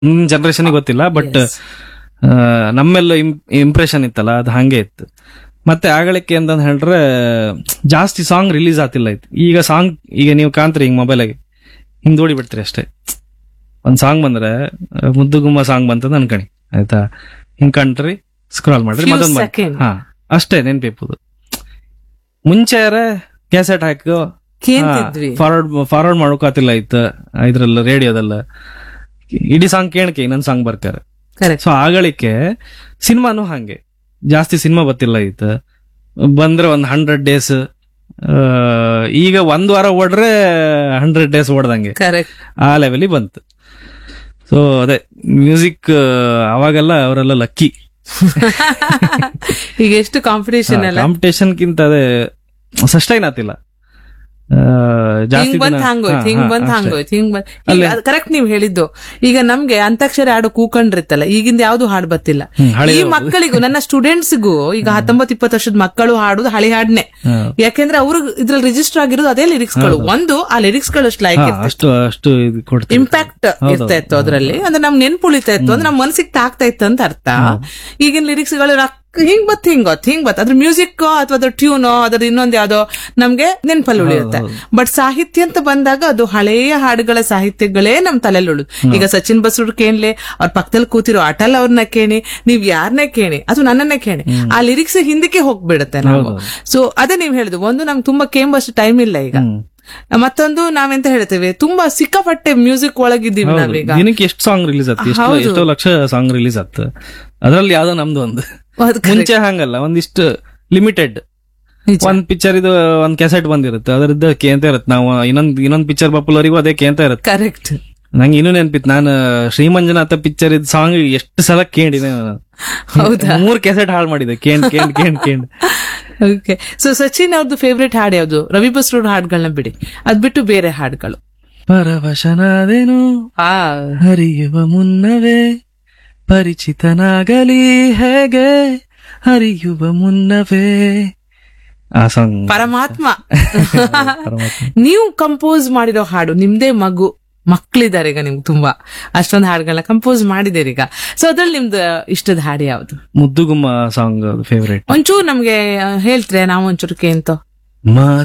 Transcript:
ನಿಮ್ ಜನರೇಷನ್ ಗೊತ್ತಿಲ್ಲ but Yes. ನಮ್ಮೆಲ್ಲ ಇಂಪ್ರೆಷನ್ ಇತ್ತಲ್ಲ ಅದು ಹಂಗೆ ಇತ್ತು ಮತ್ತೆ ಆಗಳಿಕೆ ಅಂತ ಹೇಳಿದ್ರೆ ಜಾಸ್ತಿ ಸಾಂಗ್ ರಿಲೀಸ್ ಆಗ್ತಿಲ್ಲ ಇತ್ತು ಈಗ ಸಾಂಗ್ ಈಗ ನೀವು ಕಾಣ್ತೀರಿ ಹಿಂಗ್ ಮೊಬೈಲಾಗಿ ಹಿಂಗ್ ದೋಡಿ ಬಿಡ್ತೀರಿ ಅಷ್ಟೇ ಒಂದ್ ಸಾಂಗ್ ಬಂದ್ರೆ ಆ, ಮುದ್ದು ಗುಮ್ಮ ಸಾಂಗ್ ಬಂತಂದ ಅನ್ಕಣಿ ಆಯ್ತಾ ಹಿಂಗ್ ಕಂಡ್ರಿ ಸ್ಕ್ರಾಲ್ ಮಾಡ್ರಿ Few ಮತ್ತೊಂದ್ ಬಂತು. second. ಹಾ ಅಷ್ಟೇ ನೆನ್ಪಿಪ್ಪುದು ಮುಂಚೆ ಕ್ಯಾಸೆಟ್ ಹಾಕೋ ಕೇಳ್ತಿದ್ವಿ ಫಾರ್ವರ್ಡ್ ಫಾರ್ವರ್ಡ್ ಮಾಡೋಕಾತಿಲ್ಲ ಇತ್ತು ಇದ್ರಲ್ಲ ರೇಡಿಯೋದಲ್ಲ ಇಡೀ ಸಾಂಗ್ ಕೇಳಕ್ಕೆ ಇನ್ನೊಂದ್ ಸಾಂಗ್ ಬರ್ತಾರೆ ಕರೆಕ್ಟ್ ಸೊ ಆಗಳಿಕೆ ಸಿನಿಮಾನು ಹಂಗೆ ಜಾಸ್ತಿ ಸಿನಿಮಾ ಗೊತ್ತಿಲ್ಲ ಇತ್ತು ಬಂದ್ರೆ ಒಂದ್ ಹಂಡ್ರೆಡ್ ಡೇಸ್ ಈಗ ಒಂದ್ ವಾರ ಓಡ್ರೆ ಹಂಡ್ರೆಡ್ ಡೇಸ್ ಓಡ್ದಂಗೆ ಕರೆಕ್ಟ್ ಆ ಲೆವೆಲಿಗೆ ಬಂತು ಸೊ ಅದೇ ಮ್ಯೂಸಿಕ್ ಅವಾಗೆಲ್ಲ ಅವರೆಲ್ಲ ಲಕ್ಕಿ ಈಗ ಎಷ್ಟು ಕಾಂಪಿಟೇಷನ್ ಎಲ್ಲ ಕಾಂಪಿಟೇಷನ್ ಕಿಂತ ಅದೇ ಸಸ್ಟೈನ್ ಆತಿಲ್ಲ ಆ, ಜಾಸ್ತಿ ಹಿಂಗ್ ಬಂದ್ ದಿನ- ಹಂಗೋಯ್ತು ಹಾ, ಹಿಂಗ್ ಹಾ, ಬಂದ್ ಅಷ್ಟೇ. ಹಂಗೋಯ್ತು ಹಿಂಗ್ ಬಂದ್ ಕರೆಕ್ಟ್ ನೀವ್ ಹೇಳಿದ್ದು ಈಗ ನಮ್ಗೆ ಅಂತಾಕ್ಷರಿ ಹಾಡು ಕೂಕೊಂಡಿರ್ತಲ್ಲ ಈಗಿಂದ ಯಾವ್ದು ಹಾಡು ಬರ್ತಿಲ್ಲ ಹ್ಮ್, ಹಳೆ ಈ ಮಕ್ಕಳಿಗೂ ನನ್ನ ಸ್ಟೂಡೆಂಟ್ಸ್ಗೂ ಈಗ ಹತ್ತೊಂಬತ್ ಇಪ್ಪತ್ತು ವರ್ಷದ ಮಕ್ಕಳು ಹಾಡುದು ಹಳಿ ಹಾಡ್ನೆ ಹಾ. ಯಾಕೆಂದ್ರೆ ಅವ್ರು ಇದ್ರಲ್ಲಿ ರಿಜಿಸ್ಟರ್ ಆಗಿರೋದು ಅದೇ ಲಿರಿಕ್ಸ್ ಗಳು ಒಂದು ಆ ಲಿರಿಕ್ಸ್ ಗಳು ಅಷ್ಟು ಲೈಕ್ ಹಾ, ಅಷ್ಟು ಅಷ್ಟು ಇದು ಕೊಡ್ತೀವಿ ಇಂಪ್ಯಾಕ್ಟ್ ಇರ್ತಾ ಇತ್ತು ಅದ್ರಲ್ಲಿ ಅಂದ್ರೆ ನಮ್ ನೆನ್ಪು ಉಳಿತಾ ಇತ್ತು ಅಂದ್ರೆ ನಮ್ ಮನಸ್ಸಿಗೆ ತಾಕ್ತಾ ಇತ್ತು ಅಂತ ಅರ್ಥ ಈಗಿನ ಲಿರಿಕ್ಸ್ ಗಳು ರಕ್- ಹಿಂಗ್ ಬತ್ ಹಿಂಗ್ ಗೊತ್ತು ಹಿಂಗ್ ಬತ್ ಅದ್ರ ಮ್ಯೂಸಿಕ್ ಅಥವಾ ಅದ್ರ ಟ್ಯೂನ್ ಅದ್ರ ಇನ್ನೊಂದ್ ಯಾವ್ದೋ ನಮ್ಗೆ ನೆನ್ಪಲ್ಲಿ ಉಳಿಯುತ್ತೆ ಬಟ್ ಸಾಹಿತ್ಯ ಅಂತ ಬಂದಾಗ ಅದು ಹಳೆಯ ಹಾಡುಗಳ ಸಾಹಿತ್ಯಗಳೇ ನಮ್ ತಲೆಯಲ್ಲಿ ಉಳಿದು ಈಗ ಸಚಿನ್ ಬಸ್ರೂರ್ ಕೇಳ್ಲೆ ಅವ್ರ ಪಕ್ಕದಲ್ಲಿ ಕೂತಿರೋ ಅಟಲ್ ಅವ್ರನ್ನ ಕೇಳಿ ನೀವ್ ಯಾರನ್ನೇ ಕೇಳಿ ಅಥವಾ ನನ್ನನ್ನೇ ಕೇಳಿ ಆ ಲಿರಿಕ್ಸ್ ಹಿಂದಕ್ಕೆ ಹೋಗ್ಬಿಡುತ್ತೆ ನಾವು ಸೊ ಅದೇ ನೀವ್ ಹೇಳಿದ್ರು ಒಂದು ನಮ್ಗೆ ತುಂಬಾ ಕೇಂಬಷ್ಟು ಟೈಮ್ ಇಲ್ಲ ಈಗ ಮತ್ತೊಂದು ನಾವೆಂತ ಹೇಳ್ತೇವೆ ತುಂಬಾ ಸಿಕ್ಕಾಪಟ್ಟೆ ಮ್ಯೂಸಿಕ್ ಒಳಗಿದ್ದೀವಿ ನಾವೀಗ ದಿನಕ್ಕೆ ಎಷ್ಟು ಸಾಂಗ್ ರಿಲೀಸ್ ಆಗ್ತದೆ ಎಷ್ಟು ಹೌದು. ಎಷ್ಟೋ ಲಕ್ಷ ಸಾಂಗ್ ರಿಲೀಸ್ ಆಗ್ತದೆ ಅದ್ರಲ್ಲಿ ಯಾವ್ದೋ ನಮ್ದು ಒಂದು ಅದ್ correct. ಮುಂಚೆ ಹಂಗಲ್ಲ ಒಂದಿಷ್ಟು ಲಿಮಿಟೆಡ್ ನಿಜ. ಒಂದ್ ಪಿಕ್ಚರ್ ಇದು ಒಂದ್ ಕ್ಯಾಸೆಟ್ ಬಂದಿರುತ್ತೆ ಅದ್ರದ್ದು ಕೇಂತ ಇರುತ್ತೆ ನಾವು ಇನ್ನೊಂದ್ ಇನ್ನೊಂದ್ ಪಿಕ್ಚರ್ ಪಾಪ್ಯುಲರಿಗೂ ಅದೇ ಕೇಂತ ಇರುತ್ತೆ ಕರೆಕ್ಟ್ ನಂಗೆ ಇನ್ನೂ ನೆನ್ಪಿತ್ತು ನಾನು ಶ್ರೀಮಂಜನಾಥ ಪಿಕ್ಚರ್ ಇದ್ ಸಾಂಗ್ ಎಷ್ಟು ಸಲ ಕೇಳಿದೆ ನಾನು. ಹೌದಾ ಮೂರ್ ಕ್ಯಾಸೆಟ್ ಹಾಳು ಮಾಡಿದೆ ಕೇಂಡ್ ಕೇಂಡ್ ಕೇಂಡ್ ಕೇಂಡ್ ಓಕೆ ಸೊ ಸಚಿನ್ ಅವ್ರದ್ದು ಫೇವ್ರೆಟ್ ಹಾಡು ಯಾವ್ದು ರವಿ ಬಸ್ರೂರ್ ಹಾಡುಗಳನ್ನ ಬಿಡಿ ಅದ್ ಬಿಟ್ಟು ಬೇರೆ ಹಾಡುಗಳು ಪರವಶನಾದೆನು ಆ ಹರಿಯುವ ಮುನ್ನವೇ ಪರಿಚಿತನಾಗಲಿ ಹೇಗೆ ಹರಿಯುವ ಮುನ್ನವೇ ಆ ಸಾಂಗ್ ಪರಮಾತ್ಮ ನೀವು ಕಂಪೋಸ್ ಮಾಡಿರೋ ಹಾಡು ನಿಮ್ದೇ ಮಗು ಮಕ್ಳಿದ್ದಾರೆ ಈಗ ನಿಮ್ಗೆ ತುಂಬಾ ಅಷ್ಟೊಂದು ಹಾಡುಗಳನ್ನ ಕಂಪೋಸ್ ಮಾಡಿದ್ದೀರಿ ಈಗ ಸೊ ಅದ್ರಲ್ಲಿ ನಿಮ್ದು ಇಷ್ಟದ ಹಾಡು ಯಾವ್ದು ಮುದ್ದುಗುಮ್ಮ ಸಾಂಗ್ ಫೇವ್ರೇಟ್ ಒಂಚೂರು ನಮ್ಗೆ ಆ, ಹೇಳ್ತೀರಾ ನಾವು ಒಂಚೂರು ಕೇಂತ